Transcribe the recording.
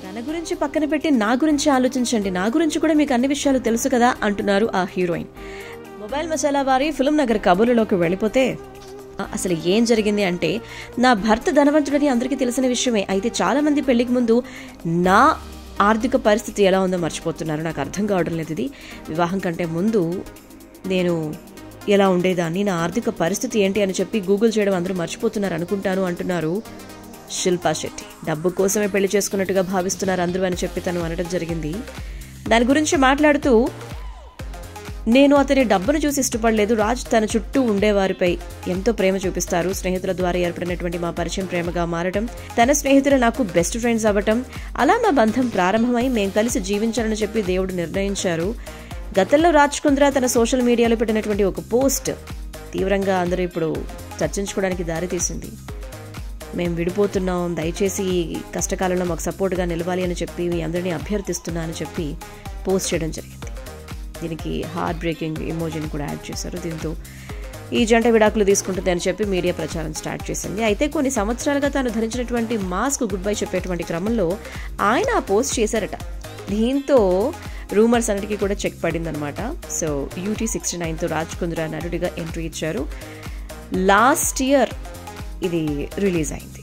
తన గురించి పక్కన పెట్టి నా గురించి ఆలోచించండి నా గురించి కూడా మీకు అన్ని విషయాలు తెలుసు కదా అంటున్నారు ఆ హీరోయిన్ మొబైల్ మసాలా వారి ఫిల్మ్ నగర్ కబుర్లలోకి వెళ్ళిపోతే ఆ, అసలు ఏం జరిగింది అంటే నా భర్త ధనవంతుడని అందరికీ తెలిసిన విషయమే అయితే చాలా మంది పెళ్లికి ముందు నా ఆర్థిక పరిస్థితి ఎలా ఉందో మర్చిపోతున్నారు నాకు అర్థం కావడం లేదు ఇది వివాహం కంటే ముందు నేను ఎలా ఉండేదాన్ని నా ఆర్థిక పరిస్థితి ఏంటి అని చెప్పి గూగుల్ చేయడం అందరూ మర్చిపోతున్నారు అనుకుంటాను అంటున్నారు శిల్పా శెట్టి డబ్బు కోసమే పెళ్లి చేసుకున్నట్టుగా భావిస్తున్నారు అందరూ అని చెప్పి తను అనడం జరిగింది దాని గురించి మాట్లాడుతూ నేను అతని డబ్బును చూసి ఇష్టపడలేదు రాజ్ తన చుట్టూ ఉండేవారిపై ఎంతో ప్రేమ చూపిస్తారు స్నేహితుల ద్వారా ఏర్పడినటువంటి మా పరిచయం ప్రేమగా మారడం తన స్నేహితులు నాకు బెస్ట్ ఫ్రెండ్స్ అవ్వటం అలా మా బంధం ప్రారంభమై మేం కలిసి జీవించాలని చెప్పి దేవుడు నిర్ణయించారు గతంలో రాజ్ కుంద్రా తన సోషల్ మీడియాలో పెట్టినటువంటి ఒక పోస్ట్ తీవ్రంగా అందరూ ఇప్పుడు చర్చించుకోవడానికి దారితీసింది మేము విడిపోతున్నాం దయచేసి ఈ కష్టకాలంలో మాకు సపోర్ట్గా నిలవాలి అని చెప్పి మీ అందరినీ అభ్యర్థిస్తున్నా అని చెప్పి పోస్ట్ చేయడం జరిగింది దీనికి హార్ట్ బ్రేకింగ్ ఇమోజీని కూడా యాడ్ చేశారు దీంతో ఈ జంట విడాకులు తీసుకుంటుంది అని చెప్పి మీడియా ప్రచారం స్టార్ట్ చేసింది అయితే కొన్ని సంవత్సరాలుగా తాను ధరించినటువంటి మాస్క్ గుడ్ బై చెప్పేటువంటి క్రమంలో ఆయన ఆ పోస్ట్ చేశారట దీంతో రూమర్స్ అన్నిటికీ కూడా చెక్ పడిందనమాట సో యూటీ సిక్స్టీ నైన్తో రాజ్ కుంద్రా నటుడిగా ఎంట్రీ ఇచ్చారు లాస్ట్ ఇయర్ ఇది రిలీజ్ అయింది